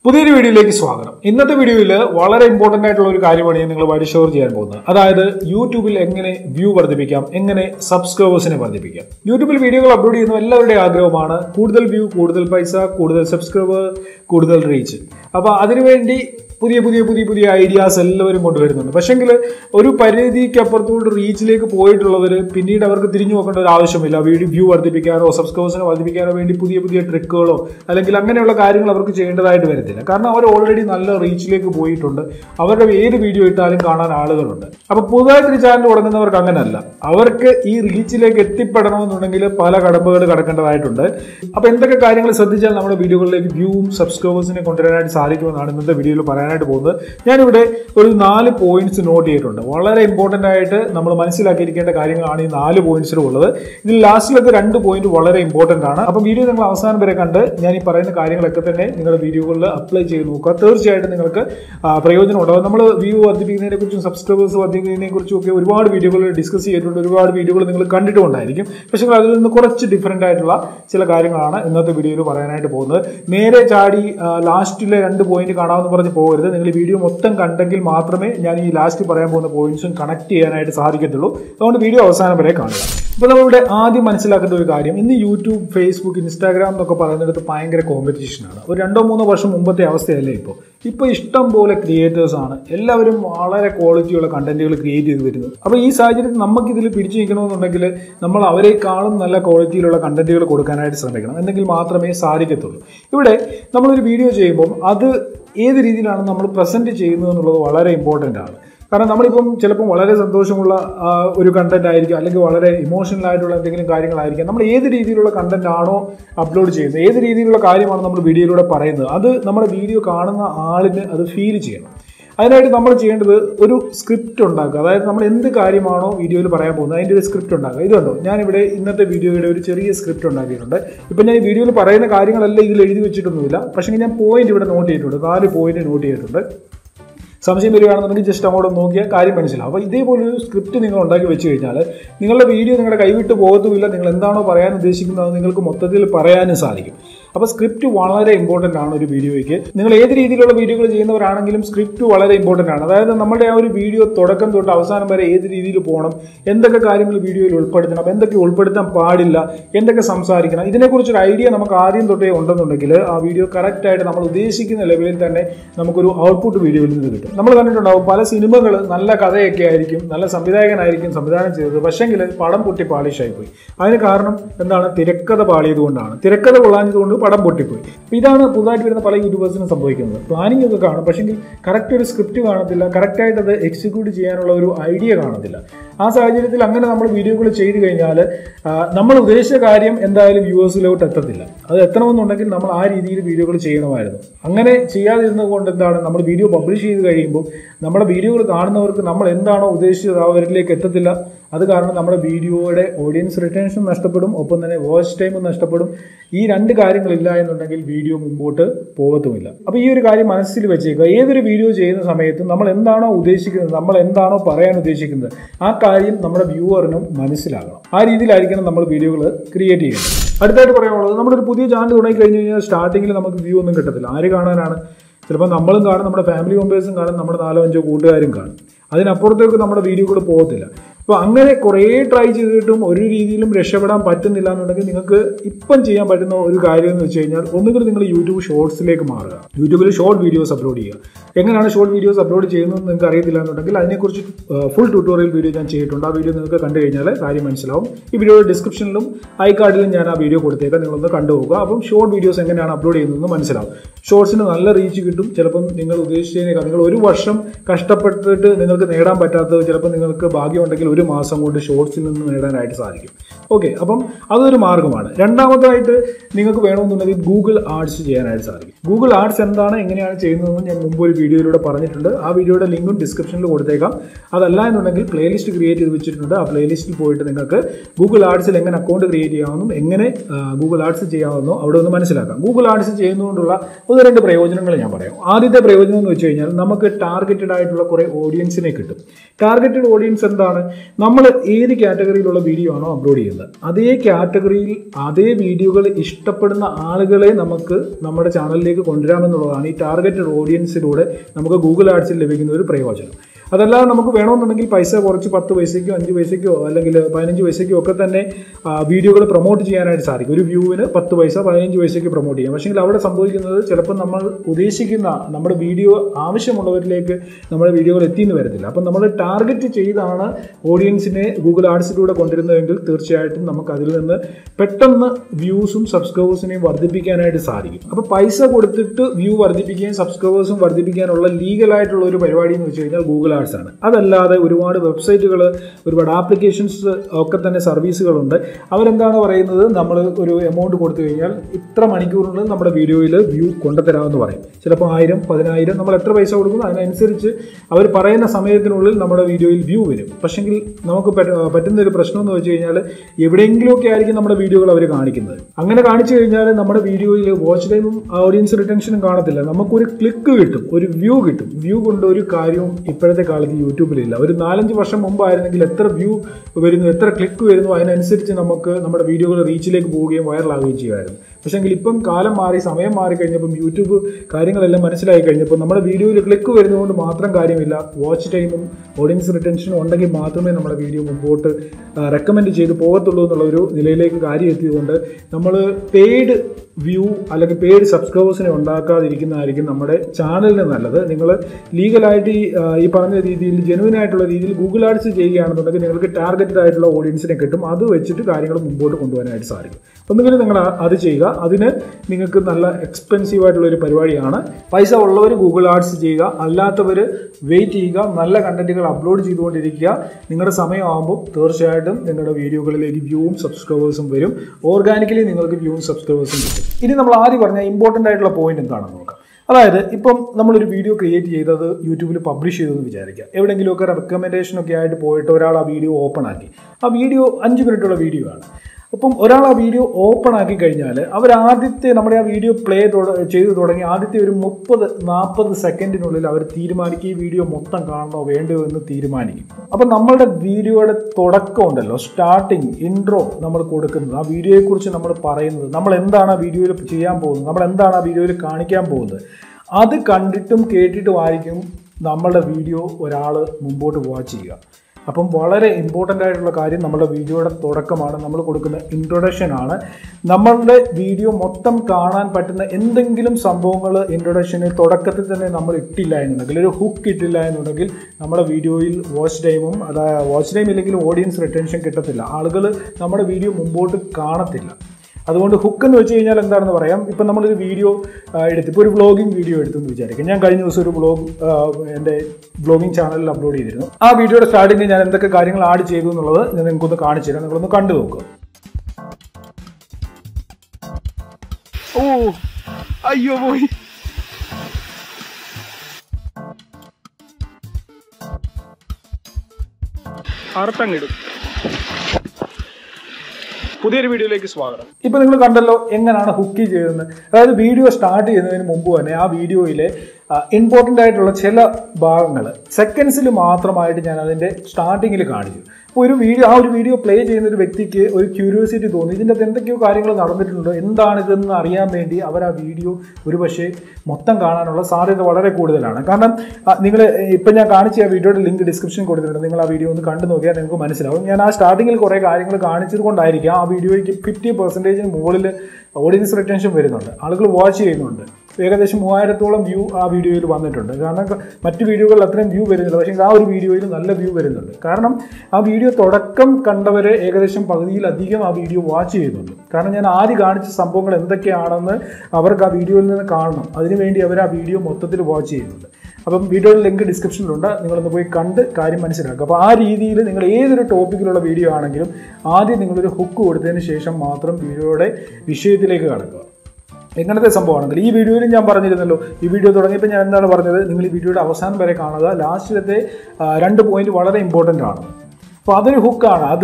പുതിയൊരു വീഡിയോയിലേക്ക് സ്വാഗതം ഇന്നത്തെ വീഡിയോയിൽ വളരെ ഇമ്പോർട്ടന്റ് ആയിട്ടുള്ള ഒരു കാര്യമാണ് ഞാൻ നിങ്ങളുമായിട്ട് ഷെയർ ചെയ്യാൻ പോകുന്നത് അതായത് യൂട്യൂബിൽ എങ്ങനെ വ്യൂ വർദ്ധിപ്പിക്കാം എങ്ങനെ സബ്സ്ക്രൈബേഴ്സിനെ വർദ്ധിപ്പിക്കാം യൂട്യൂബിൽ വീഡിയോകൾ അപ്ലോഡ് ചെയ്യുന്ന എല്ലാവരുടെയും ആഗ്രഹമാണ് കൂടുതൽ വ്യൂ കൂടുതൽ പൈസ കൂടുതൽ സബ്സ്ക്രൈബർ കൂടുതൽ റീച്ച് അപ്പോൾ അതിനുവേണ്ടി പുതിയ പുതിയ പുതിയ പുതിയ ഐഡിയാസ് എല്ലാവരും കൊണ്ടുവരുന്നുണ്ട് പക്ഷെങ്കിൽ ഒരു പരിധിക്ക് അപ്പുറത്തോട്ട് റീച്ചിലേക്ക് പോയിട്ടുള്ളവർ പിന്നീട് അവർക്ക് തിരിഞ്ഞു നോക്കേണ്ട ഒരു ആവശ്യമില്ല വീഡിയോ വ്യൂ വർദ്ധിപ്പിക്കാനോ സബ്സ്ക്രൈബേഴ്സിനെ വർദ്ധിപ്പിക്കാനോ വേണ്ടി പുതിയ പുതിയ ട്രിക്കുകളോ അല്ലെങ്കിൽ അങ്ങനെയുള്ള കാര്യങ്ങൾ അവർക്ക് ചെയ്യേണ്ടതായിട്ട് വരത്തില്ല കാരണം അവർ ഓൾറെഡി നല്ല റീച്ചിലേക്ക് പോയിട്ടുണ്ട് അവരുടെ ഏത് വീഡിയോ ഇട്ടാലും കാണാൻ ആളുകളുണ്ട് അപ്പോൾ പുതുതായിട്ടൊരു ചാനൽ തുടങ്ങുന്നവർക്ക് അങ്ങനെയല്ല അവർക്ക് ഈ റീച്ചിലേക്ക് എത്തിപ്പെടണമെന്നുണ്ടെങ്കിൽ പല കടമ്പകൾ കടക്കേണ്ടതായിട്ടുണ്ട് അപ്പോൾ എന്തൊക്കെ കാര്യങ്ങൾ ശ്രദ്ധിച്ചാൽ നമ്മുടെ വീഡിയോകളിലേക്ക് വ്യൂവും സബ്സ്ക്രൈബേഴ്സിനെ കൊണ്ടുവരാനായിട്ട് സാധിക്കുമെന്നാണ് ഇന്നത്തെ വീഡിയോയിൽ പറയാനായിട്ട് പോകുന്നത് ഞാനിവിടെ ഒരു നാല് പോയിന്റ്സ് നോട്ട് ചെയ്തിട്ടുണ്ട് വളരെ ഇമ്പോർട്ടൻ്റ് ആയിട്ട് നമ്മൾ മനസ്സിലാക്കിയിരിക്കേണ്ട കാര്യങ്ങളാണ് ഈ നാല് പോയിന്റ്സിലും ഉള്ളത് ഇതിൽ ലാസ്റ്റിലത്തെ രണ്ട് പോയിന്റ് വളരെ ഇമ്പോർട്ടൻ്റ് ആണ് അപ്പം വീഡിയോ നിങ്ങൾ അവസാനം വരെ കണ്ട് ഞാൻ ഈ പറയുന്ന കാര്യങ്ങളൊക്കെ തന്നെ നിങ്ങളുടെ വീഡിയോകളിൽ അപ്ലൈ ചെയ്ത് നോക്കുക തീർച്ചയായിട്ടും നിങ്ങൾക്ക് ആ, പ്രയോജനം ഉണ്ടാകും നമ്മൾ വ്യൂ വർദ്ധിപ്പിക്കുന്നതിനെ കുറിച്ചും സബ്സ്ക്രൈബേഴ്സ് വർദ്ധിക്കുന്നതിനെ കുറിച്ചും ഒക്കെ ഒരുപാട് വീഡിയോകൾ ഡിസ്കസ് ചെയ്തിട്ടുണ്ട് ഒരുപാട് വീഡിയോകൾ നിങ്ങൾ കണ്ടിട്ടുണ്ടായിരിക്കും പക്ഷേ അതിൽ നിന്ന് കുറച്ച് ഡിഫറെൻ്റ് ആയിട്ടുള്ള ചില കാര്യങ്ങളാണ് ഇന്നത്തെ വീഡിയോയിൽ പറയാനായിട്ട് പോകുന്നത് നേരെ ചാടി ലാസ്റ്റിലെ രണ്ട് പോയിന്റ് കാണാമെന്ന് പറഞ്ഞ് പോകരുത് നിങ്ങൾ ഈ വീഡിയോ മൊത്തം കണ്ടെങ്കിൽ മാത്രമേ ഞാൻ ഈ ലാസ്റ്റ് പറയാൻ പോകുന്ന പോയിന്റ്സും കണക്ട് ചെയ്യാനായിട്ട് സാധിക്കത്തുള്ളൂ അതുകൊണ്ട് വീഡിയോ അവസാനം വരെ കാണുക ഇപ്പോൾ നമ്മളിവിടെ ആദ്യം മനസ്സിലാക്കേണ്ട ഒരു കാര്യം ഇന്ന് യൂട്യൂബ് ഫേസ്ബുക്ക് ഇൻസ്റ്റാഗ്രാം എന്നൊക്കെ പറയുന്നിടത്ത് ഭയങ്കര കോമ്പറ്റീഷനാണ് ഒരു രണ്ടോ മൂന്നോ വർഷം മുമ്പത്തെ അവസ്ഥയല്ലേ ഇപ്പോൾ ഇപ്പോൾ ഇഷ്ടം പോലെ ക്രിയേറ്റേഴ്സ് ആണ് എല്ലാവരും വളരെ ക്വാളിറ്റിയുള്ള കണ്ടന്റുകൾ ക്രിയേറ്റ് ചെയ്ത് വരുന്നു അപ്പോൾ ഈ സാഹചര്യത്തിൽ നമുക്ക് ഇതിൽ പിടിച്ചു നിൽക്കണമെന്നുണ്ടെങ്കിൽ നമ്മൾ അവരെക്കാളും നല്ല ക്വാളിറ്റിയിലുള്ള കണ്ടന്റുകൾ കൊടുക്കാനായിട്ട് ശ്രമിക്കണം എന്നെങ്കിൽ മാത്രമേ സാധിക്കത്തുള്ളൂ ഇവിടെ നമ്മളൊരു വീഡിയോ ചെയ്യുമ്പോൾ അത് ഏത് രീതിയിലാണ് നമ്മൾ പ്രസന്റ് ചെയ്യുന്നത് എന്നുള്ളത് വളരെ ഇമ്പോർട്ടൻ്റ് ആണ് കാരണം നമ്മളിപ്പം ചിലപ്പം വളരെ സന്തോഷമുള്ള ആ, ഒരു കണ്ടന്റ് ആയിരിക്കും അല്ലെങ്കിൽ വളരെ ഇമോഷണൽ ആയിട്ടുള്ള എന്തെങ്കിലും കാര്യങ്ങളായിരിക്കും നമ്മൾ ഏത് രീതിയിലുള്ള കണ്ടന്റ് ആണോ അപ്ലോഡ് ചെയ്യുന്നത് ഏത് രീതിയിലുള്ള കാര്യമാണ് നമ്മൾ വീഡിയോയിലൂടെ പറയുന്നത് അത് നമ്മുടെ വീഡിയോ കാണുന്ന ആളിന് അത് ഫീൽ ചെയ്യണം അതിനായിട്ട് നമ്മൾ ചെയ്യേണ്ടത് ഒരു സ്ക്രിപ്റ്റ് ഉണ്ടാക്കുക അതായത് നമ്മൾ എന്ത് കാര്യമാണോ വീഡിയോയിൽ പറയാൻ പോകുന്നത് അതിൻ്റെ ഒരു സ്ക്രിപ്റ്റ് ഉണ്ടാക്കുക ഇത് കണ്ടോ ഞാനിവിടെ ഇന്നത്തെ വീഡിയോയുടെ ഒരു ചെറിയ സ്ക്രിപ്റ്റ് ഉണ്ടാക്കിയിട്ടുണ്ട് ഇപ്പം ഞാൻ ഈ വീഡിയോയിൽ പറയുന്ന കാര്യങ്ങളെല്ലാം ഇതിൽ എഴുതി വെച്ചിട്ടൊന്നുമില്ല പക്ഷേ ഞാൻ പോയിന്റ് ഇവിടെ നോട്ട് ചെയ്തിട്ടുണ്ട് നാല് പോയിന്റ് നോട്ട് ചെയ്തിട്ടുണ്ട് സംശയം വരികയാണെന്നുണ്ടെങ്കിൽ ജസ്റ്റ് അങ്ങോട്ട് നോക്കിയാൽ കാര്യം മനസ്സിലാവും അപ്പോൾ ഇതേപോലെ ഒരു സ്ക്രിപ്റ്റ് നിങ്ങൾ ഉണ്ടാക്കി വെച്ച് കഴിഞ്ഞാൽ നിങ്ങളുടെ വീഡിയോ നിങ്ങളുടെ കൈവിട്ട് പോകത്തുമില്ല നിങ്ങൾ എന്താണോ പറയാൻ ഉദ്ദേശിക്കുന്നത് അത് നിങ്ങൾക്ക് മൊത്തത്തിൽ പറയാനും സാധിക്കും അപ്പോൾ സ്ക്രിപ്റ്റ് വളരെ ഇമ്പോർട്ടൻ്റ് ആണ് ഒരു വീഡിയോയ്ക്ക് നിങ്ങൾ ഏത് രീതിയിലുള്ള വീഡിയോകൾ ചെയ്യുന്നവരാണെങ്കിലും സ്ക്രിപ്റ്റ് വളരെ ഇമ്പോർട്ടൻ്റ് ആണ് അതായത് നമ്മുടെ ആ ഒരു വീഡിയോ തുടക്കം തൊട്ട് അവസാനം വരെ ഏത് രീതിയിൽ പോകണം എന്തൊക്കെ കാര്യങ്ങൾ വീഡിയോയിൽ ഉൾപ്പെടുത്തണം എന്തൊക്കെ ഉൾപ്പെടുത്താൻ പാടില്ല എന്തൊക്കെ സംസാരിക്കണം ഇതിനെക്കുറിച്ചൊരു ഐഡിയ നമുക്ക് ആദ്യം തൊട്ടേ ഉണ്ടെന്നുണ്ടെങ്കിൽ ആ വീഡിയോ കറക്റ്റായിട്ട് നമ്മൾ ഉദ്ദേശിക്കുന്ന ലെവലിൽ തന്നെ നമുക്കൊരു ഔട്ട്പുട്ട് വീഡിയോയിൽ നിന്ന് കിട്ടും നമ്മൾ കണ്ടിട്ടുണ്ടാവും പല സിനിമകൾ നല്ല കഥയൊക്കെ ആയിരിക്കും നല്ല സംവിധായകനായിരിക്കും സംവിധാനം ചെയ്തത് പക്ഷെങ്കിൽ പടം പൊട്ടി പാളിഷായി പോയി അതിന് കാരണം എന്താണ് തിരക്കഥ പാളിയത് കൊണ്ടാണ് തിരക്കഥ കൊള്ളാഞ്ഞത് കൊണ്ട് പടം പൊട്ടിപ്പോയി അപ്പോൾ ഇതാണ് പുതുതായിട്ട് വരുന്ന പല യൂട്യൂബേഴ്സിനും സംഭവിക്കുന്നത് പ്ലാനിംഗ് ഒക്കെ കാണും പക്ഷെങ്കിൽ കറക്റ്റ് ഒരു സ്ക്രിപ്റ്റ് കാണത്തില്ല കറക്റ്റായിട്ട് അത് എക്സിക്യൂട്ട് ചെയ്യാനുള്ള ഒരു ഐഡിയ കാണത്തില്ല ആ സാഹചര്യത്തിൽ അങ്ങനെ നമ്മൾ വീഡിയോകൾ ചെയ്തു കഴിഞ്ഞാൽ ആ, നമ്മൾ ഉദ്ദേശിച്ച കാര്യം എന്തായാലും വ്യൂവേഴ്സിലോട്ട് എത്തത്തില്ല അത് എത്തണമെന്നുണ്ടെങ്കിൽ നമ്മൾ ആ രീതിയിൽ വീഡിയോകൾ ചെയ്യണമായിരുന്നു അങ്ങനെ ചെയ്യാതിരുന്നത് കൊണ്ട് എന്താണ് നമ്മൾ വീഡിയോ പബ്ലിഷ് ചെയ്ത് കഴിയുമ്പോൾ നമ്മുടെ വീഡിയോകൾ കാണുന്നവർക്ക് നമ്മൾ എന്താണോ ഉദ്ദേശിച്ചത് അവരിലേക്ക് എത്തത്തില്ല അത് കാരണം നമ്മുടെ വീഡിയോയുടെ ഓഡിയൻസ് റിട്ടൻഷൻ നഷ്ടപ്പെടും ഒപ്പം തന്നെ വാച്ച് ടൈമും നഷ്ടപ്പെടും ഈ രണ്ട് കാര്യങ്ങളില്ല എന്നുണ്ടെങ്കിൽ വീഡിയോ മുമ്പോട്ട് പോകത്തുമില്ല അപ്പോൾ ഈ ഒരു കാര്യം മനസ്സിൽ വെച്ചേക്കുക ഏതൊരു വീഡിയോ ചെയ്യുന്ന സമയത്തും നമ്മൾ എന്താണോ ഉദ്ദേശിക്കുന്നത് നമ്മൾ എന്താണോ പറയാൻ ഉദ്ദേശിക്കുന്നത് ആ കാര്യം നമ്മുടെ വ്യൂവറിനും മനസ്സിലാകണം ആ രീതിയിലായിരിക്കണം നമ്മൾ വീഡിയോകൾ ക്രിയേറ്റ് ചെയ്യുന്നത് അടുത്തായിട്ട് പറയാനുള്ളത് നമ്മളൊരു പുതിയ ചാനൽ തുടങ്ങി കഴിഞ്ഞ് കഴിഞ്ഞാൽ സ്റ്റാർട്ടിങ്ങിൽ നമുക്ക് വ്യൂ ഒന്നും കിട്ടത്തില്ല ആര് കാണാനാണ് ചിലപ്പോൾ നമ്മളും കാണും നമ്മുടെ ഫാമിലി മെമ്പേഴ്സും കാണും നമ്മുടെ നാലോ അഞ്ചോ കൂട്ടുകാരും കാണും അതിനപ്പുറത്തേക്ക് നമ്മുടെ വീഡിയോകൾ പോകത്തില്ല അപ്പോൾ അങ്ങനെ കുറേ ട്രൈ ചെയ്തിട്ടും ഒരു രീതിയിലും രക്ഷപ്പെടാൻ പറ്റുന്നില്ല എന്നുണ്ടെങ്കിൽ നിങ്ങൾക്ക് ഇപ്പം ചെയ്യാൻ പറ്റുന്ന ഒരു കാര്യം എന്ന് വെച്ച് കഴിഞ്ഞാൽ ഒന്നുകിൽ നിങ്ങൾ യൂട്യൂബ് ഷോർട്സിലേക്ക് മാറുക യൂട്യൂബിൽ ഷോർട്ട് വീഡിയോസ് അപ്ലോഡ് ചെയ്യുക എങ്ങനെയാണ് ഷോർട്ട് വീഡിയോസ് അപ്ലോഡ് ചെയ്യുന്നതെന്ന് നിങ്ങൾക്ക് അറിയത്തില്ല എന്നുണ്ടെങ്കിൽ അതിനെക്കുറിച്ച് ഫുൾ ട്യൂട്ടോറിയൽ വീഡിയോ ഞാൻ ചെയ്തിട്ടുണ്ട് ആ വീഡിയോ നിങ്ങൾക്ക് കണ്ടു കഴിഞ്ഞാൽ കാര്യം മനസ്സിലാവും ഈ വീഡിയോയുടെ ഡിസ്ക്രിപ്ഷനിലും ഐ കാർഡിലും ഞാൻ ആ വീഡിയോ കൊടുത്തേക്കാം നിങ്ങളൊന്ന് കണ്ടുപോകുക അപ്പം ഷോർട്ട് വീഡിയോസ് എങ്ങനെയാണ് അപ്ലോഡ് ചെയ്യുന്നതെന്ന് മനസ്സിലാവും ഷോർട്സിന് നല്ല റീച്ച് കിട്ടും ചിലപ്പം നിങ്ങൾ ഉദ്ദേശിച്ചതിനേക്കാൾ നിങ്ങൾ ഒരു വർഷം കഷ്ടപ്പെട്ടിട്ട് നിങ്ങൾക്ക് നേടാൻ പറ്റാത്തത് ചിലപ്പോൾ നിങ്ങൾക്ക് ഭാഗ്യമുണ്ടെങ്കിൽ ഒരു മാസം കൊണ്ട് ഷോർട്സിൽ നിന്ന് നേടാനായിട്ട് സാധിക്കും ഓക്കെ അപ്പം അതൊരു മാർഗ്ഗമാണ് രണ്ടാമതായിട്ട് നിങ്ങൾക്ക് വേണമെന്നുണ്ടെങ്കിൽ ഗൂഗിൾ ആർട്സ് ചെയ്യാനായിട്ട് സാധിക്കും ഗൂഗിൾ ആർട്സ് എന്താണ് എങ്ങനെയാണ് ചെയ്യുന്നതെന്ന് ഞാൻ മുമ്പ് ഒരു വീഡിയോയിലൂടെ പറഞ്ഞിട്ടുണ്ട് ആ വീഡിയോയുടെ ലിങ്കും ഡിസ്ക്രിപ്ഷനിൽ കൊടുത്തേക്കാം അതല്ല എന്നുണ്ടെങ്കിൽ പ്ലേലിസ്റ്റ് ക്രിയേറ്റ് ചെയ്ത് വെച്ചിട്ടുണ്ട് ആ പ്ലേലിസ്റ്റിൽ പോയിട്ട് നിങ്ങൾക്ക് ഗൂഗിൾ ആർട്സിൽ എങ്ങനെ അക്കൗണ്ട് ക്രിയേറ്റ് ചെയ്യാമെന്നും എങ്ങനെ ഗൂഗിൾ ആർട്സ് ചെയ്യാമെന്നോ അവിടെ ഒന്ന് മനസ്സിലാക്കാം ഗൂഗിൾ ആർട്സ് ചെയ്യുന്നതുകൊണ്ടുള്ള ഒന്ന് രണ്ട് പ്രയോജനങ്ങൾ ഞാൻ പറയാം ആദ്യത്തെ പ്രയോജനം എന്ന് വെച്ച് കഴിഞ്ഞാൽ നമുക്ക് ടാർഗറ്റഡ് ആയിട്ടുള്ള കുറേ ഓഡിയൻസിനെ കിട്ടും ടാർഗറ്റഡ് ഓഡിയൻസ് എന്താണ് നമ്മൾ ഏത് കാറ്റഗറിയിലുള്ള വീഡിയോ ആണോ അപ്ലോഡ് ചെയ്യുന്നത് അതേ കാറ്റഗറിയിൽ അതേ വീഡിയോകൾ ഇഷ്ടപ്പെടുന്ന ആളുകളെ നമുക്ക് നമ്മുടെ ചാനലിലേക്ക് കൊണ്ടുവരാമെന്നുള്ളതാണ് ഈ ടാർഗറ്റഡ് ഓഡിയൻസിലൂടെ നമുക്ക് ഗൂഗിൾ ആഡ്സിൽ ലഭിക്കുന്ന ഒരു പ്രയോജനം അതല്ലാതെ നമുക്ക് വേണമെന്നുണ്ടെങ്കിൽ പൈസ കുറച്ച് പത്ത് പൈസയ്ക്കോ അഞ്ച് പൈസയ്ക്കോ അല്ലെങ്കിൽ പതിനഞ്ച് പൈസയ്ക്കോ ഒക്കെ തന്നെ വീഡിയോകൾ പ്രൊമോട്ട് ചെയ്യാനായിട്ട് സാധിക്കും ഒരു വ്യൂവിന് പത്ത് പൈസ പതിനഞ്ച് പൈസയ്ക്ക് പ്രൊമോട്ട് ചെയ്യാം പക്ഷേ അവിടെ സംഭവിക്കുന്നത് ചിലപ്പോൾ നമ്മൾ ഉദ്ദേശിക്കുന്ന നമ്മുടെ വീഡിയോ ആവശ്യമുള്ളവരിലേക്ക് നമ്മുടെ വീഡിയോകൾ എത്തിയെന്ന് വരത്തില്ല അപ്പം നമ്മൾ ടാർഗറ്റ് ചെയ്താണ് ഓഡിയൻസിനെ ഗൂഗിൾ ആഡ്സിലൂടെ കൊണ്ടുവരുന്നതെങ്കിൽ തീർച്ചയായിട്ടും നമുക്ക് അതിൽ നിന്ന് പെട്ടെന്ന് വ്യൂസും സബ്സ്ക്രൈബേഴ്സിനെയും വർദ്ധിപ്പിക്കാനായിട്ട് സാധിക്കും അപ്പോൾ പൈസ കൊടുത്തിട്ട് വ്യൂ വർദ്ധിപ്പിക്കുകയും സബ്സ്ക്രൈബേഴ്സും വർദ്ധിപ്പിക്കാനുള്ള ലീഗലായിട്ടുള്ള ഒരു പരിപാടി എന്ന് വെച്ച് കഴിഞ്ഞാൽ ഗൂഗിൾ ആഡ്സ് ആണ് അതല്ലാതെ ഒരുപാട് വെബ്സൈറ്റുകൾ ഒരുപാട് ആപ്ലിക്കേഷൻസ് ഒക്കെ തന്നെ സർവീസുകളുണ്ട് അവരെന്താണ് പറയുന്നത് നമ്മൾ ഒരു എമൗണ്ട് കൊടുത്തു കഴിഞ്ഞാൽ ഇത്ര മണിക്കൂറിനുള്ളിൽ നമ്മുടെ വീഡിയോയിൽ വ്യൂ കൊണ്ടുതരാമെന്ന് പറയും ചിലപ്പോൾ ആയിരം പതിനായിരം നമ്മൾ എത്ര പൈസ കൊടുക്കുന്നു അതിനനുസരിച്ച് അവർ പറയുന്ന സമയത്തിനുള്ളിൽ നമ്മുടെ വീഡിയോയിൽ വ്യൂ വരും പക്ഷെങ്കിൽ നമുക്ക് പറ്റുന്ന ഒരു പ്രശ്നം എന്ന് വെച്ച് കഴിഞ്ഞാൽ എവിടെയെങ്കിലുമൊക്കെ ആയിരിക്കും നമ്മുടെ വീഡിയോകൾ അവർ കാണിക്കുന്നത് അങ്ങനെ കാണിച്ചു കഴിഞ്ഞാൽ നമ്മുടെ വീഡിയോയിൽ വാച്ച് ടൈമും ഓഡിയൻസ് റിട്ടൻഷനും കാണത്തില്ല നമുക്കൊരു ക്ലിക്ക് കിട്ടും ഒരു വ്യൂ കിട്ടും വ്യൂ കൊണ്ട് ഒരു കാര്യവും ഇപ്പോഴത്തെ കാലത്ത് യൂട്യൂബിലില്ല ഒരു നാലഞ്ച് വർഷം മുമ്പായിരുന്നെങ്കിൽ എത്ര വ്യൂ വരുന്നു എത്ര ക്ലിക്ക് വരുന്നു അതിനനുസരിച്ച് നമുക്ക് നമ്മുടെ വീഡിയോകൾ റീച്ചിലേക്ക് പോവുകയും വൈറലാവുകയും ചെയ്യുമായിരുന്നു പക്ഷേങ്കിൽ ഇപ്പം കാലം മാറി സമയം മാറി കഴിഞ്ഞപ്പം യൂട്യൂബ് കാര്യങ്ങളെല്ലാം മനസ്സിലായി കഴിഞ്ഞപ്പോൾ നമ്മുടെ വീഡിയോയിൽ ക്ലിക്ക് വരുന്നതുകൊണ്ട് മാത്രം കാര്യമില്ല വാച്ച് ടൈമും ഓഡിയൻസ് റിട്ടൻഷനും ഉണ്ടെങ്കിൽ മാത്രമേ നമ്മുടെ വീഡിയോ മുമ്പോട്ട് റെക്കമെൻഡ് ചെയ്ത് പോകത്തുള്ളൂ എന്നുള്ള ഒരു നിലയിലേക്ക് കാര്യം എത്തിയതുകൊണ്ട് നമ്മൾ പെയ്ഡ് വ്യൂ അല്ലെങ്കിൽ പെയ്ഡ് സബ്സ്ക്രൈബേഴ്സിനെ ഉണ്ടാക്കാതിരിക്കുന്നതായിരിക്കും നമ്മുടെ ചാനലിന് നല്ലത് നിങ്ങൾ ലീഗലായിട്ട് ഈ ഈ പറഞ്ഞ രീതിയിൽ ജെനുവിൻ ആയിട്ടുള്ള രീതിയിൽ ഗൂഗിൾ ആഡ്സ് ചെയ്യുകയാണെന്നുണ്ടെങ്കിൽ നിങ്ങൾക്ക് ടാർഗറ്റഡ് ആയിട്ടുള്ള ഓഡിയൻസിനെ കിട്ടും അത് വെച്ചിട്ട് കാര്യങ്ങൾ മുമ്പോട്ട് കൊണ്ടുപോകാനായിട്ട് സാധിക്കും ഒന്നുകിൽ നിങ്ങൾ അത് ചെയ്യുക അതിന് നിങ്ങൾക്ക് നല്ല എക്സ്പെൻസീവ് ആയിട്ടുള്ള ഒരു പരിപാടിയാണ് പൈസ ഉള്ളവർ ഗൂഗിൾ ആഡ്സ് ചെയ്യുക അല്ലാത്തവർ വെയിറ്റ് ചെയ്യുക നല്ല കണ്ടന്റുകൾ അപ്ലോഡ് ചെയ്തുകൊണ്ടിരിക്കുക നിങ്ങളുടെ സമയമാകുമ്പോൾ തീർച്ചയായിട്ടും നിങ്ങളുടെ വീഡിയോകളിലേക്ക് വ്യൂവും സബ്സ്ക്രൈബേഴ്സും വരും ഓർഗാനിക്കലി നിങ്ങൾക്ക് വ്യൂവും സബ്സ്ക്രൈബേഴ്സും കിട്ടും ഇനി നമ്മൾ ആദ്യം പറഞ്ഞ ഇമ്പോർട്ടൻ്റ് ആയിട്ടുള്ള പോയിന്റ് എന്താണെന്ന് നോക്കാം അതായത് ഇപ്പം നമ്മളൊരു വീഡിയോ ക്രിയേറ്റ് ചെയ്തത് യൂട്യൂബിൽ പബ്ലിഷ് ചെയ്തെന്ന് വിചാരിക്കുക എവിടെയെങ്കിലുമൊക്കെ റെക്കമെൻഡേഷൻ ഒക്കെ ആയിട്ട് പോയിട്ട് ഒരാൾ ആ വീഡിയോ ഓപ്പൺ ആക്കി ആ വീഡിയോ അഞ്ച് മിനിറ്റുള്ള വീഡിയോ ആണ് അപ്പം ഒരാൾ ആ വീഡിയോ ഓപ്പൺ ആക്കി കഴിഞ്ഞാൽ അവർ ആദ്യത്തെ നമ്മുടെ ആ വീഡിയോ പ്ലേ ചെയ്ത് തുടങ്ങി ആദ്യത്തെ ഒരു മുപ്പത് നാൽപ്പത് സെക്കൻഡിനുള്ളിൽ അവർ തീരുമാനിക്കും ഈ വീഡിയോ മൊത്തം കാണണോ വേണ്ടയോ എന്ന് തീരുമാനിക്കും അപ്പം നമ്മളുടെ വീഡിയോയുടെ തുടക്കം ഉണ്ടല്ലോ സ്റ്റാർട്ടിങ് ഇൻട്രോ നമ്മൾ കൊടുക്കുന്നത് ആ വീഡിയോയെക്കുറിച്ച് നമ്മൾ പറയുന്നത് നമ്മൾ എന്താണ് ആ വീഡിയോയിൽ ചെയ്യാൻ പോകുന്നത് നമ്മൾ എന്താണ് ആ വീഡിയോയിൽ കാണിക്കാൻ പോകുന്നത് അത് കണ്ടിട്ടും കേട്ടിട്ടും ആയിരിക്കും നമ്മളുടെ വീഡിയോ ഒരാൾ മുമ്പോട്ട് വാച്ച് ചെയ്യുക അപ്പം വളരെ ഇമ്പോർട്ടൻ്റ് ആയിട്ടുള്ള കാര്യം നമ്മുടെ വീഡിയോയുടെ തുടക്കമാണ് നമ്മൾ കൊടുക്കുന്ന ഇൻട്രൊഡക്ഷൻ ആണ് നമ്മളുടെ വീഡിയോ മൊത്തം കാണാൻ പറ്റുന്ന എന്തെങ്കിലും സംഭവങ്ങൾ ഇൻട്രൊഡക്ഷന് തുടക്കത്തിൽ തന്നെ നമ്മൾ ഇട്ടില്ല എന്നുണ്ടെങ്കിൽ ഒരു ഹുക്ക് ഇട്ടില്ല എന്നുണ്ടെങ്കിൽ നമ്മുടെ വീഡിയോയിൽ വാച്ച് ടൈമും അതായത് വാച്ച് ടൈം ഇല്ലെങ്കിലും ഓഡിയൻസ് റിട്ടൻഷൻ കിട്ടത്തില്ല ആളുകൾ നമ്മുടെ വീഡിയോ മുമ്പോട്ട് കാണത്തില്ല അതുകൊണ്ട് ഹുക്ക് എന്ന് വെച്ച് കഴിഞ്ഞാൽ എന്താണെന്ന് പറയാം ഇപ്പം നമ്മളൊരു വീഡിയോ എടുത്ത് ഇപ്പോൾ ഒരു വ്ളോഗിങ് വീഡിയോ എടുത്തെന്ന് വിചാരിക്കാം ഞാൻ കഴിഞ്ഞ ദിവസം ഒരു വ്ളോഗ് എൻ്റെ വ്ളോഗിങ് ചാനലിൽ അപ്ലോഡ് ചെയ്തിരുന്നു ആ വീഡിയോയുടെ സ്റ്റാർട്ടിങ്ങിൽ ഞാൻ എന്തൊക്കെ കാര്യങ്ങൾ ആഡ് ചെയ്തു എന്നുള്ളത് ഞാൻ നിങ്ങൾക്കൊന്ന് കാണിച്ചു തരാം നിങ്ങളൊന്ന് കണ്ടു നോക്കുക ഓ അയ്യോ പോയി അറുത്തങ്ങിടും പുതിയൊരു വീഡിയോയിലേക്ക് സ്വാഗതം ഇപ്പൊ നിങ്ങൾ കണ്ടല്ലോ എങ്ങനെയാണ് ഹുക്ക് ചെയ്യുന്നത് അതായത് വീഡിയോ സ്റ്റാർട്ട് ചെയ്യുന്നതിന് മുമ്പ് തന്നെ ആ വീഡിയോയിലെ ഇമ്പോർട്ടൻ്റ് ആയിട്ടുള്ള ചില ഭാഗങ്ങൾ സെക്കൻഡ്സിൽ മാത്രമായിട്ട് ഞാൻ അതിൻ്റെ സ്റ്റാർട്ടിങ്ങിൽ കാണിച്ചു അപ്പോൾ ഒരു വീഡിയോ ആ ഒരു വീഡിയോ പ്ലേ ചെയ്യുന്ന ഒരു വ്യക്തിക്ക് ഒരു ക്യൂരിയോസിറ്റി തോന്നി ഇതിൻ്റെ അകത്ത് എന്തൊക്കെയോ കാര്യങ്ങൾ നടന്നിട്ടുണ്ടോ എന്താണിതെന്ന് അറിയാൻ വേണ്ടി അവർ ആ വീഡിയോ ഒരു പക്ഷേ മൊത്തം കാണാനുള്ള സാധ്യത വളരെ കൂടുതലാണ് കാരണം നിങ്ങൾ ഇപ്പം ഞാൻ കാണിച്ച ആ വീഡിയോയുടെ ലിങ്ക് ഡിസ്ക്രിപ്ഷൻ കൊടുത്തിട്ടുണ്ട് നിങ്ങൾ ആ വീഡിയോ ഒന്ന് കണ്ടു നോക്കിയാൽ നിങ്ങൾക്ക് മനസ്സിലാവും ഞാൻ ആ സ്റ്റാർട്ടിങ്ങിൽ കുറേ കാര്യങ്ങൾ കാണിച്ചത് കൊണ്ടായിരിക്കാം ആ വീഡിയോയ്ക്ക് ഫിഫ്റ്റി പെർസെൻറ്റേജിന് മുകളിൽ ഓഡിയൻസ് റിട്ടൻഷൻ വരുന്നുണ്ട് ആളുകൾ വാച്ച് ചെയ്യുന്നുണ്ട് ഏകദേശം മൂവായിരത്തോളം വ്യൂ ആ വീഡിയോയിൽ വന്നിട്ടുണ്ട് കാരണം മറ്റു വീഡിയോകളിൽ അത്രയും വ്യൂ വരുന്നില്ല പക്ഷേ ആ ഒരു വീഡിയോയിൽ നല്ല വ്യൂ വരുന്നുണ്ട് കാരണം ആ വീഡിയോ തുടക്കം കണ്ടവരെ ഏകദേശം പകുതിയിലധികം ആ വീഡിയോ വാച്ച് ചെയ്യുന്നുണ്ട് കാരണം ഞാൻ ആദ്യം കാണിച്ച സംഭവങ്ങൾ എന്തൊക്കെയാണെന്ന് അവർക്ക് ആ വീഡിയോയിൽ നിന്ന് കാണണം അതിനുവേണ്ടി അവർ ആ വീഡിയോ മൊത്തത്തിൽ വാച്ച് ചെയ്യുന്നുണ്ട് അപ്പം വീഡിയോയുടെ ലിങ്ക് ഡിസ്ക്രിപ്ഷനിലുണ്ട് നിങ്ങളൊന്ന് പോയി കണ്ട് കാര്യം മനസ്സിലാക്കുക അപ്പോൾ ആ രീതിയിൽ നിങ്ങൾ ഏതൊരു ടോപ്പിക്കിലുള്ള വീഡിയോ ആണെങ്കിലും ആദ്യം നിങ്ങളൊരു ഹുക്ക് കൊടുത്തതിന് ശേഷം മാത്രം വീഡിയോയുടെ വിഷയത്തിലേക്ക് കടക്കുക എങ്ങനത്തെ സംഭവമാണെങ്കിൽ ഈ വീഡിയോയിൽ ഞാൻ പറഞ്ഞിരുന്നല്ലോ ഈ വീഡിയോ തുടങ്ങിയപ്പോൾ ഞാൻ എന്താണ് പറഞ്ഞത് നിങ്ങൾ ഈ വീഡിയോയുടെ അവസാനം വരെ കാണുക ലാസ്റ്റിലത്തെ രണ്ട് പോയിന്റ് വളരെ ഇമ്പോർട്ടൻ്റ് ആണ് അപ്പോൾ അതൊരു ഹുക്കാണ് അത്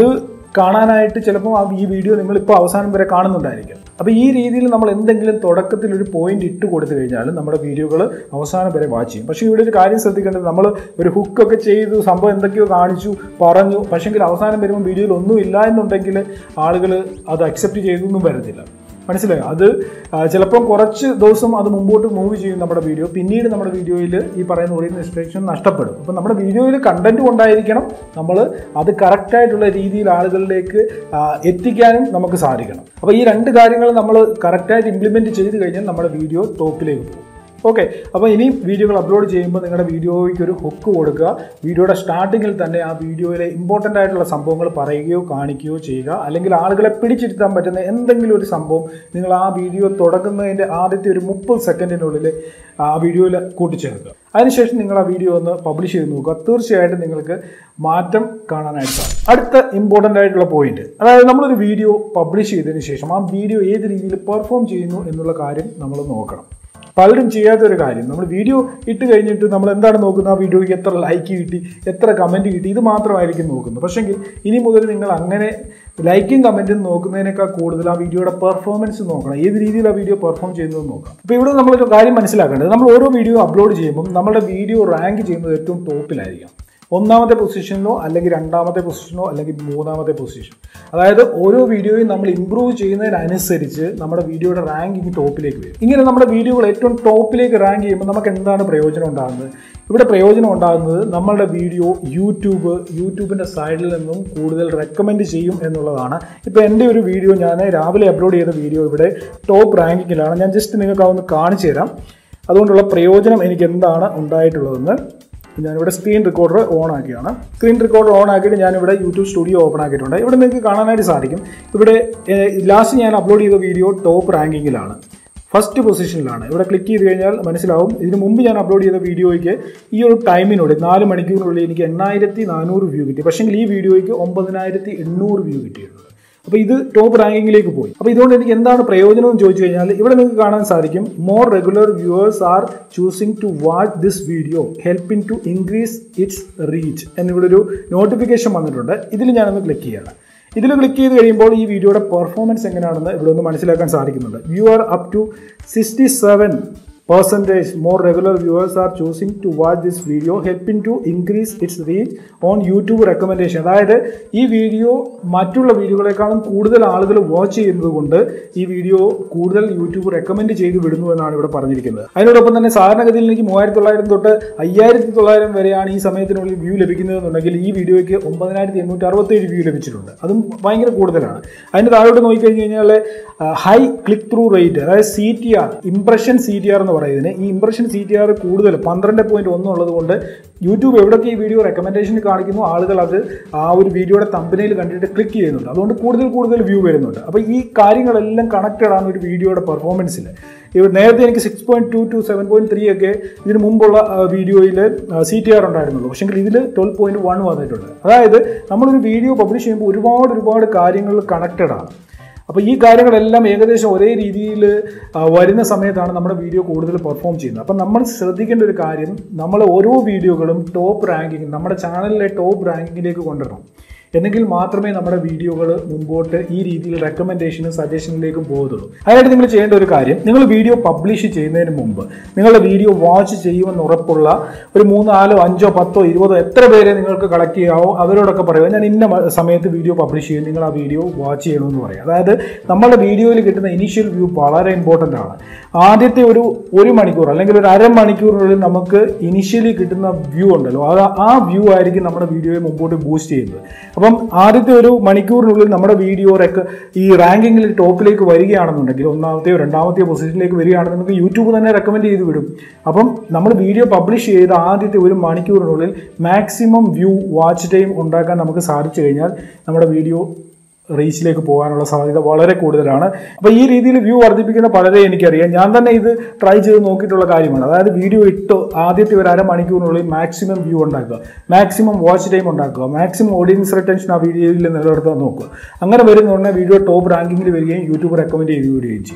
കാണാനായിട്ട് ചിലപ്പോൾ ആ ഈ വീഡിയോ നിങ്ങൾ ഇപ്പോൾ അവസാനം വരെ കാണുന്നുണ്ടായിരിക്കും അപ്പോൾ ഈ രീതിയിൽ നമ്മൾ എന്തെങ്കിലും തുടക്കത്തിൽ ഒരു പോയിന്റ് ഇട്ട് കൊടുത്തു കഴിഞ്ഞാൽ നമ്മുടെ വീഡിയോകൾ അവസാനം വരെ വാച്ച് ചെയ്യും പക്ഷേ ഇവിടെ ഒരു കാര്യം ശ്രദ്ധിക്കേണ്ടത് നമ്മൾ ഒരു ഹുക്കൊക്കെ ചെയ്തു സംഭവം എന്തൊക്കെയോ കാണിച്ചു പറഞ്ഞു പക്ഷേങ്കിൽ അവസാനം വരുമ്പോൾ വീഡിയോയിൽ ഒന്നും ഇല്ല എന്നുണ്ടെങ്കിൽ ആളുകൾ അത് അക്സെപ്റ്റ് ചെയ്തൊന്നും വരത്തില്ല മനസ്സിലായോ അത് ആ, ചിലപ്പോൾ കുറച്ച് ദിവസം അത് മുമ്പോട്ട് മൂവ് ചെയ്യും നമ്മുടെ വീഡിയോ പിന്നീട് നമ്മുടെ വീഡിയോയിൽ ഈ പറയുന്ന ഓഡിയൻസ് എക്സ്പെക്ടേഷൻ നഷ്ടപ്പെടും അപ്പോൾ നമ്മുടെ വീഡിയോയിൽ കണ്ടന്റ് കൊണ്ടായിരിക്കണം നമ്മൾ അത് കറക്റ്റായിട്ടുള്ള രീതിയിൽ ആളുകളിലേക്ക് ആ, എത്തിക്കാനും നമുക്ക് സാധിക്കണം അപ്പോൾ ഈ രണ്ട് കാര്യങ്ങൾ നമ്മൾ കറക്റ്റായിട്ട് ഇംപ്ലിമെൻറ്റ് ചെയ്ത് കഴിഞ്ഞാൽ നമ്മുടെ വീഡിയോ ടോപ്പിലേക്ക് പോകും ഓക്കെ അപ്പോൾ ഇനി വീഡിയോകൾ അപ്ലോഡ് ചെയ്യുമ്പോൾ നിങ്ങളുടെ വീഡിയോയ്ക്ക് ഒരു ഹുക്ക് കൊടുക്കുക വീഡിയോയുടെ സ്റ്റാർട്ടിങ്ങിൽ തന്നെ ആ വീഡിയോയിലെ ഇമ്പോർട്ടൻ്റ് ആയിട്ടുള്ള സംഭവങ്ങൾ പറയുകയോ കാണിക്കുകയോ ചെയ്യുക അല്ലെങ്കിൽ ആളുകളെ പിടിച്ചിരുത്താൻ പറ്റുന്ന എന്തെങ്കിലും ഒരു സംഭവം നിങ്ങൾ ആ വീഡിയോ തുടങ്ങുന്നതിൻ്റെ ആദ്യത്തെ ഒരു മുപ്പത് സെക്കൻഡിനുള്ളിൽ ആ വീഡിയോയിൽ കൂട്ടിച്ചേർക്കുക അതിനുശേഷം നിങ്ങൾ ആ വീഡിയോ ഒന്ന് പബ്ലിഷ് ചെയ്ത് നോക്കുക തീർച്ചയായിട്ടും നിങ്ങൾക്ക് മാറ്റം കാണാനായിട്ട് സാധിക്കും അടുത്ത ഇമ്പോർട്ടൻ്റ് ആയിട്ടുള്ള പോയിന്റ് അതായത് നമ്മളൊരു വീഡിയോ പബ്ലിഷ് ചെയ്തതിന് ശേഷം ആ വീഡിയോ ഏത് രീതിയിൽ പെർഫോം ചെയ്യുന്നു എന്നുള്ള കാര്യം നമ്മൾ നോക്കണം പലരും ചെയ്യാത്ത ഒരു കാര്യം നമ്മൾ വീഡിയോ ഇട്ട് കഴിഞ്ഞിട്ട് നമ്മൾ എന്താണ് നോക്കുന്നത് ആ വീഡിയോയ്ക്ക് എത്ര ലൈക്ക് കിട്ടി എത്ര കമൻറ്റ് കിട്ടി ഇത് മാത്രമായിരിക്കും നോക്കുന്നത് പക്ഷെങ്കിൽ ഇനി മുതൽ നിങ്ങൾ അങ്ങനെ ലൈക്കും കമൻറ്റും നോക്കുന്നതിനേക്കാൾ കൂടുതൽ ആ വീഡിയോയുടെ പെർഫോമൻസ് നോക്കണം ഏത് രീതിയിൽ ആ വീഡിയോ പെർഫോം ചെയ്യുന്നത് നോക്കാം അപ്പോൾ ഇവിടെ നമ്മളൊരു കാര്യം മനസ്സിലാക്കേണ്ടത് നമ്മൾ ഓരോ വീഡിയോ അപ്ലോഡ് ചെയ്യുമ്പോൾ നമ്മുടെ വീഡിയോ റാങ്ക് ചെയ്യുന്നത് ഏറ്റവും ടോപ്പിലായിരിക്കാം ഒന്നാമത്തെ പൊസിഷനിലോ അല്ലെങ്കിൽ രണ്ടാമത്തെ പൊസിഷനോ അല്ലെങ്കിൽ മൂന്നാമത്തെ പൊസിഷൻ അതായത് ഓരോ വീഡിയോയും നമ്മൾ ഇമ്പ്രൂവ് ചെയ്യുന്നതിനനുസരിച്ച് നമ്മുടെ വീഡിയോയുടെ റാങ്കിങ് ടോപ്പിലേക്ക് വരും ഇങ്ങനെ നമ്മുടെ വീഡിയോകൾ ഏറ്റവും ടോപ്പിലേക്ക് റാങ്ക് ചെയ്യുമ്പോൾ നമുക്ക് എന്താണ് പ്രയോജനം ഉണ്ടാകുന്നത് ഇവിടെ പ്രയോജനം ഉണ്ടാകുന്നത് നമ്മളുടെ വീഡിയോ യൂട്യൂബ് യൂട്യൂബിൻ്റെ സൈഡിൽ നിന്നും കൂടുതൽ റെക്കമെൻഡ് ചെയ്യും എന്നുള്ളതാണ് ഇപ്പോൾ എൻ്റെ ഒരു വീഡിയോ ഞാൻ രാവിലെ അപ്ലോഡ് ചെയ്ത വീഡിയോ ഇവിടെ ടോപ്പ് റാങ്കിങ്ങിലാണ് ഞാൻ ജസ്റ്റ് നിങ്ങൾക്ക് അതൊന്ന് കാണിച്ചു തരാം അതുകൊണ്ടുള്ള പ്രയോജനം എനിക്ക് എന്താണ് ഉണ്ടായിട്ടുള്ളതെന്ന് ഞാനിവിടെ സ്ക്രീൻ റെക്കോർഡർ ഓൺ ആക്കിയാണ് സ്ക്രീൻ റെക്കോർഡർ ഓൺ ആക്കിയിട്ട് ഞാനിവിടെ യൂട്യൂബ് സ്റ്റുഡിയോ ഓപ്പൺ ആക്കിയിട്ടുണ്ട് ഇവിടെ നിങ്ങൾക്ക് കാണാനായിട്ട് സാധിക്കും ഇവിടെ ലാസ്റ്റ് ഞാൻ അപ്ലോഡ് ചെയ്ത വീഡിയോ ടോപ്പ് റാങ്കിങ്ങിലാണ് ഫസ്റ്റ് പൊസിഷനിലാണ് ഇവിടെ ക്ലിക്ക് ചെയ്ത് കഴിഞ്ഞാൽ മനസ്സിലാവും ഇതിന് മുമ്പ് ഞാൻ അപ്ലോഡ് ചെയ്ത വീഡിയോയ്ക്ക് ഈ ഒരു ടൈമിനുള്ളിൽ നാല് മണിക്കൂറിനുള്ളിൽ എനിക്ക് എണ്ണായിരത്തി നാനൂറ് വ്യൂ കിട്ടി പക്ഷേങ്കിൽ ഈ വീഡിയോയ്ക്ക് ഒമ്പതിനായിരത്തി എണ്ണൂറ് വ്യൂ കിട്ടിയിട്ടുണ്ട് അപ്പോൾ ഇത് ടോപ്പ് റാങ്കിങ്ങിലേക്ക് പോയി അപ്പോൾ ഇതുകൊണ്ട് എനിക്ക് എന്താണ് പ്രയോജനം എന്ന് ചോദിച്ചു കഴിഞ്ഞാൽ ഇവിടെ നിങ്ങൾക്ക് കാണാൻ സാധിക്കും more regular viewers are choosing to watch this video helping to increase its reach എന്നിവിടെ ഒരു നോട്ടിഫിക്കേഷൻ വന്നിട്ടുണ്ട് ഇതിൽ ഞാനൊന്ന് ക്ലിക്ക് ചെയ്യണം ഇതിൽ ക്ലിക്ക് ചെയ്ത് കഴിയുമ്പോൾ ഈ വീഡിയോയുടെ പെർഫോമൻസ് എങ്ങനെയാണെന്ന് ഇവിടെ ഒന്ന് മനസ്സിലാക്കാൻ സാധിക്കുന്നുണ്ട് view are up to sixty seven percentage more regular viewers are choosing to watch this video helping to increase its reach on YouTube recommendation അതായത് ഈ വീഡിയോ മറ്റുള്ള വീഡിയോകളെക്കാളും കൂടുതൽ ആളുകൾ വാച്ച് ചെയ്യുന്നത് കൊണ്ട് ഈ വീഡിയോ കൂടുതൽ യൂട്യൂബ് റെക്കമെൻഡ് ചെയ്ത് വിടുന്നു എന്നാണ് ഇവിടെ പറഞ്ഞിരിക്കുന്നത് അതിനോടൊപ്പം തന്നെ സാധാരണഗതിയിൽ എനിക്ക് മൂവായിരത്തി തൊള്ളായിരം തൊട്ട് അയ്യായിരത്തി തൊള്ളായിരം വരെയാണ് ഈ സമയത്തിനുള്ളിൽ വ്യൂ ലഭിക്കുന്നതെന്നുണ്ടെങ്കിൽ ഈ വീഡിയോയ്ക്ക് ഒമ്പതിനായിരത്തി എണ്ണൂറ്റി അറുപത്തേഴ് വ്യൂ ലഭിച്ചിട്ടുണ്ട് അതും ഭയങ്കര കൂടുതലാണ് അതിൻ്റെ താഴോട്ട് നോക്കിക്കഴിഞ്ഞ് കഴിഞ്ഞാൽ ഹൈ ക്ലിക്ക് ത്രൂ റേറ്റ് അതായത് C T R impression C T R എന്ന് പറയുന്നതിന് ഈ ഇംപ്രഷൻ സി ടി ആർ കൂടുതൽ പന്ത്രണ്ട് പോയിന്റ് ഒന്ന് ഉള്ളത് കൊണ്ട് യൂട്യൂബ് എവിടെയൊക്കെ ഈ വീഡിയോ റെക്കമെൻഡേഷൻ കാണിക്കുന്നു ആളുകൾ അത് ആ ഒരു വീഡിയോയുടെ തമ്പനയിൽ കണ്ടിട്ട് ക്ലിക്ക് ചെയ്യുന്നുണ്ട് അതുകൊണ്ട് കൂടുതൽ കൂടുതൽ വ്യൂ വരുന്നുണ്ട് അപ്പോൾ ഈ കാര്യങ്ങളെല്ലാം കണക്റ്റഡ് ആണ് ഒരു വീഡിയോയുടെ പെർഫോമൻസിൽ ഇവ നേരത്തെ എനിക്ക് six point two two seven point three ഒക്കെ ഇതിന് മുമ്പുള്ള വീഡിയോയിൽ സി ടി ആർ ഉണ്ടായിരുന്നുള്ളൂ പക്ഷേ ഇതിൽ ട്വൽവ് പോയിന്റ് വൺ വന്നിട്ടുണ്ട് അതായത് നമ്മളൊരു വീഡിയോ പബ്ലിഷ് ചെയ്യുമ്പോൾ ഒരുപാട് ഒരുപാട് കാര്യങ്ങൾ കണക്റ്റഡ് ആണ് അപ്പോൾ ഈ കാര്യങ്ങളെല്ലാം ഏകദേശം ഒരേ രീതിയിൽ വരുന്ന സമയത്താണ് നമ്മുടെ വീഡിയോ കൂടുതൽ പെർഫോം ചെയ്യുന്നത് അപ്പം നമ്മൾ ശ്രദ്ധിക്കേണ്ട ഒരു കാര്യം നമ്മൾ ഓരോ വീഡിയോകളും ടോപ്പ് റാങ്കിങ് നമ്മുടെ ചാനലിലെ ടോപ്പ് റാങ്കിങ്ങിലേക്ക് കൊണ്ടുവരണം എന്നെങ്കിൽ മാത്രമേ നമ്മുടെ വീഡിയോകൾ മുമ്പോട്ട് ഈ രീതിയിൽ റെക്കമെൻഡേഷനും സജഷനിലേക്കും പോകുന്നുള്ളൂ അതിനായിട്ട് നിങ്ങൾ ചെയ്യേണ്ട ഒരു കാര്യം നിങ്ങൾ വീഡിയോ പബ്ലിഷ് ചെയ്യുന്നതിന് മുമ്പ് നിങ്ങളുടെ വീഡിയോ വാച്ച് ചെയ്യുമെന്ന് ഉറപ്പുള്ള ഒരു മൂന്നാലോ അഞ്ചോ പത്തോ ഇരുപതോ എത്ര പേരെ നിങ്ങൾക്ക് കളക്ട് ചെയ്യാവോ അവരോടൊക്കെ പറയുക ഞാൻ ഇന്ന മ- സമയത്ത് വീഡിയോ പബ്ലിഷ് ചെയ്യും നിങ്ങൾ ആ വീഡിയോ വാച്ച് ചെയ്യണമെന്ന് പറയാം അതായത് നമ്മുടെ വീഡിയോയിൽ കിട്ടുന്ന ഇനീഷ്യൽ വ്യൂ വളരെ ഇമ്പോർട്ടൻ്റ് ആണ് ആദ്യത്തെ ഒരു ഒരു മണിക്കൂർ അല്ലെങ്കിൽ ഒരു അരമണിക്കൂറിനുള്ളിൽ നമുക്ക് ഇനിഷ്യലി കിട്ടുന്ന വ്യൂ ഉണ്ടല്ലോ അത് ആ വ്യൂ ആയിരിക്കും നമ്മുടെ വീഡിയോയെ മുമ്പോട്ട് ബൂസ്റ്റ് ചെയ്യുന്നത് അപ്പം ആദ്യത്തെ ഒരു മണിക്കൂറിനുള്ളിൽ നമ്മുടെ വീഡിയോ റെക്ക് ഈ റാങ്കിങ്ങിൽ ടോപ്പിലേക്ക് വരികയാണെന്നുണ്ടെങ്കിൽ ഒന്നാമത്തെയോ രണ്ടാമത്തെയോ പൊസിഷനിലേക്ക് വരികയാണെന്നുണ്ടെങ്കിൽ യൂട്യൂബ് തന്നെ റെക്കമെൻഡ് ചെയ്ത് വിടും അപ്പം നമ്മൾ വീഡിയോ പബ്ലിഷ് ചെയ്ത ആദ്യത്തെ ഒരു മണിക്കൂറിനുള്ളിൽ മാക്സിമം വ്യൂ വാച്ച് ടൈം ഉണ്ടാക്കാൻ നമുക്ക് സാധിച്ചു കഴിഞ്ഞാൽ നമ്മുടെ വീഡിയോ റീച്ചിലേക്ക് പോകാനുള്ള സാധ്യത വളരെ കൂടുതലാണ് അപ്പോൾ ഈ രീതിയിൽ വ്യൂ വർദ്ധിപ്പിക്കുന്ന പലരെ എനിക്കറിയാം ഞാൻ തന്നെ ഇത് ട്രൈ ചെയ്ത് നോക്കിയിട്ടുള്ള കാര്യമാണ് അതായത് വീഡിയോ ഇട്ട് ആദ്യത്തെ ഒരു അരമണിക്കൂറിനുള്ളിൽ മാക്സിമം വ്യൂ ഉണ്ടാക്കുക മാക്സിമം വാച്ച് ടൈം ഉണ്ടാക്കുക മാക്സിമം ഓഡിയൻസ് റിട്ടൻഷൻ ആ വീഡിയോയിൽ നിലനിർത്താൻ നോക്കുക അങ്ങനെ വരുന്ന ഉടനെ വീഡിയോ ടോപ്പ് റാങ്കിങ്ങിൽ വരികയും യൂട്യൂബ് റെക്കമെൻഡ് ചെയ്ത് വരികയും ചെയ്യും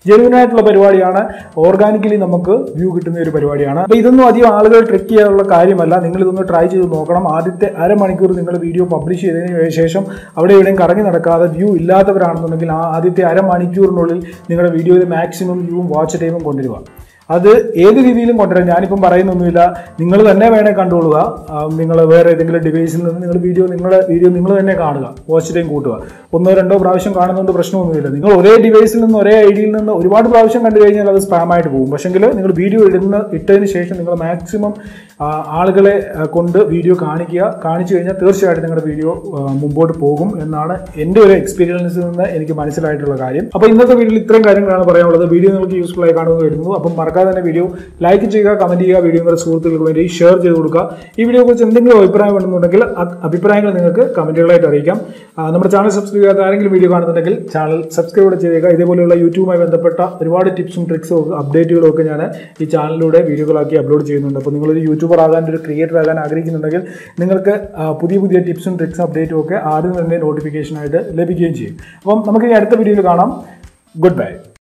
ജെനുവിൻ ആയിട്ടുള്ള പരിപാടിയാണ് ഓർഗാനിക്കലി നമുക്ക് വ്യൂ കിട്ടുന്ന ഒരു പരിപാടിയാണ് അപ്പോൾ ഇതൊന്നും അധികം ആളുകൾ ട്രിക്ക് ചെയ്യാനുള്ള കാര്യമല്ല നിങ്ങൾ ഇതൊന്ന് ട്രൈ ചെയ്ത് നോക്കണം ആദ്യത്തെ അരമണിക്കൂർ നിങ്ങൾ വീഡിയോ പബ്ലിഷ് ചെയ്തതിന് ശേഷം അവിടെ എവിടെയും കറങ്ങി നടക്കാതെ വ്യൂ ഇല്ലാത്തവരാണെന്നുണ്ടെങ്കിൽ ആ ആദ്യത്തെ അരമണിക്കൂറിനുള്ളിൽ നിങ്ങളുടെ വീഡിയോയിൽ മാക്സിമം വ്യൂവും വാച്ച് ടൈമും കൊണ്ടുവരിക അത് ഏത് രീതിയിലും കൊണ്ടുവരാം ഞാനിപ്പം പറയുന്നൊന്നുമില്ല നിങ്ങൾ തന്നെ വേണേൽ കണ്ടുകൊള്ളുക നിങ്ങൾ വേറെ ഏതെങ്കിലും ഡിവൈസിൽ നിന്ന് നിങ്ങൾ വീഡിയോ നിങ്ങളുടെ വീഡിയോ നിങ്ങൾ തന്നെ കാണുക വാച്ച് ടൈം കൂട്ടുക ഒന്നോ രണ്ടോ പ്രാവശ്യം കാണുന്നതുകൊണ്ട് പ്രശ്നമൊന്നുമില്ല നിങ്ങൾ ഒരേ ഡിവൈസിൽ നിന്ന് ഒരേ ഐഡിയിൽ നിന്ന് ഒരുപാട് പ്രാവശ്യം കണ്ടു കഴിഞ്ഞാൽ അത് സ്പാം ആയിട്ട് പോകും പക്ഷെങ്കിൽ നിങ്ങൾ വീഡിയോ ഇടുന്ന ഇട്ടതിന് ശേഷം നിങ്ങൾ മാക്സിമം ആളുകളെ ആ, കൊണ്ട് വീഡിയോ കാണിക്കുക കാണിച്ചു കഴിഞ്ഞാൽ തീർച്ചയായിട്ടും നിങ്ങളുടെ വീഡിയോ മുമ്പോട്ട് പോകും എന്നാണ് എൻ്റെ ഒരു എക്സ്പീരിയൻസിൽ നിന്ന് എനിക്ക് മനസ്സിലായിട്ടുള്ള കാര്യം അപ്പോൾ ഇന്നത്തെ വീഡിയോയിൽ ഇത്രയും കാര്യങ്ങളാണ് പറയാനുള്ളത് വീഡിയോ നിങ്ങൾക്ക് യൂസ്ഫുൾ ആയി കാണുമെന്ന് കരുതുന്നു അപ്പം മറക്കാതെ തന്നെ വീഡിയോ ലൈക്ക് ചെയ്യുക കമന്റ് ചെയ്യുക വീഡിയോ നിങ്ങളുടെ സുഹൃത്തുക്കൾക്ക് വേണ്ടി ഷെയർ ചെയ്ത് കൊടുക്കുക ഈ വീഡിയോയെ കുറിച്ച് എന്തെങ്കിലും അഭിപ്രായം ഉണ്ടെന്നുണ്ടെങ്കിൽ ആ അഭിപ്രായങ്ങൾ നിങ്ങൾക്ക് കമന്റുകളായിട്ട് അറിയിക്കാം ആ, നമ്മുടെ ചാനൽ സബ്സ്ക്രൈബ് ചെയ്യാത്ത ആരെങ്കിലും വീഡിയോ കാണുന്നുണ്ടെങ്കിൽ ചാനൽ സബ്സ്ക്രൈബ് കൂടെ ചെയ്യുക ഇതേപോലെയുള്ള യൂട്യൂബുമായി ബന്ധപ്പെട്ട ഒരുപാട് ടിപ്സും ട്രിക്സും ഒക്കെ അപ്ഡേറ്റുകളും ഒക്കെ ഞാൻ ഈ ചാനലിലൂടെ വീഡിയോകളാക്കി അപ്ലോഡ് ചെയ്യുന്നുണ്ട് അപ്പോൾ നിങ്ങളൊരു യൂട്യൂബർ ആകാൻ ഒരു ക്രിയേറ്റർ ആകാൻ ആഗ്രഹിക്കുന്നുണ്ടെങ്കിൽ നിങ്ങൾക്ക് ആ, പുതിയ പുതിയ ടിപ്സും ട്രിക്സും അപ്ഡേറ്റും ഒക്കെ ആദ്യം തന്നെ നോട്ടിഫിക്കേഷനായിട്ട് ലഭിക്കുകയും ചെയ്യും അപ്പം നമുക്ക് ഇനി അടുത്ത വീഡിയോയിൽ കാണാം ഗുഡ് ബൈ